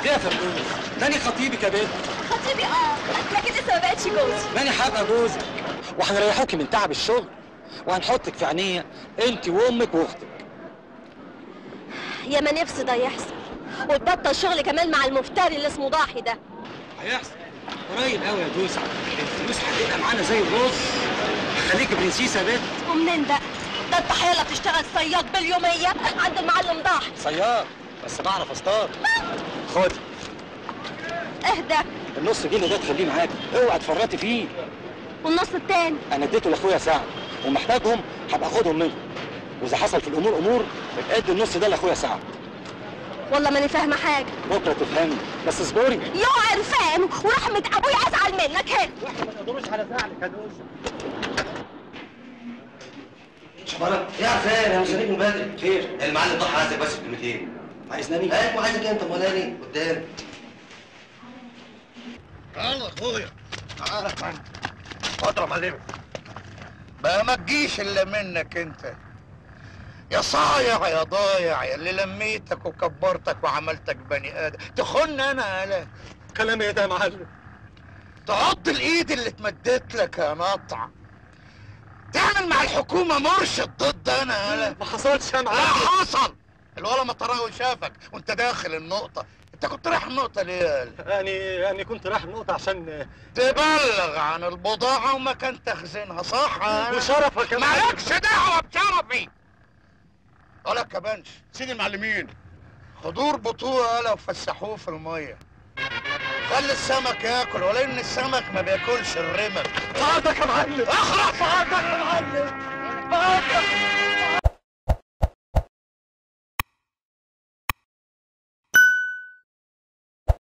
ليه يا فردوس تاني خطيبك يا بنت خطيبي اه لكن لسه ما بقتش جوزي ماني هبقى جوزك وهنريحوكي من تعب الشغل وهنحطك في عينيا انت وامك واختك يا ما نفسي ده يحصل وتبطل شغل كمان مع المفتري اللي اسمه ضاحي ده هيحصل قريب قوي يا دوسة الفلوس هتبقى معانا زي الرز خليكي برنسيسة يا بنت ومنين بقى؟ ده انت حيالة تشتغل صياد باليومية عند المعلم ضاحي صياد بس بعرف اصطاد خدي اهدى النص جنيه ده تخليه معاك اوعى تفرطي فيه والنص التاني انا اديته لاخويا سعد ومحتاجهم هبقى اخدهم منه واذا حصل في الامور امور ابقى ادي النص ده لاخويا سعد والله ماني فاهمة حاجة بكره تفهمي بس اصبري يو عرفان ورحمة ابويا ازعل منك هنا واحنا ما نقدروش على زعلك يا دوسة شبارك يا عفان انا مش هنيجي من بدري خير المعلم ضحى عايزك بس بكلمتين عايزني أني؟ ايوه عايزك انت مولانا قدام يلا اخويا تعالى معانا اتفضل يا معلم بقى ما تجيش الا منك انت يا صايع يا ضايع يا اللي لميتك وكبرتك وعملتك بني ادم تخن انا يالا كلام ايه ده يا معلم تعض الايد اللي اتمدت لك يا نطع تعمل مع الحكومة مرشد ضد انا يالا ما حصلش يا لا حصل الولا مطراوي شافك وانت داخل النقطة انت كنت رايح النقطة ليه يالا يعني يعني كنت رايح النقطة عشان تبلغ عن البضاعة ومكان تخزينها صح يالا؟ وشرفك يا معلم مالكش دعوة بشرفي ولا كبنش سيدي المعلمين حضور بطوله يالا وفسحوه في المية خلي السمك ياكل ولان السمك ما بياكلش الرمل سعادتك يا معلم اخرس سعادتك يا معلم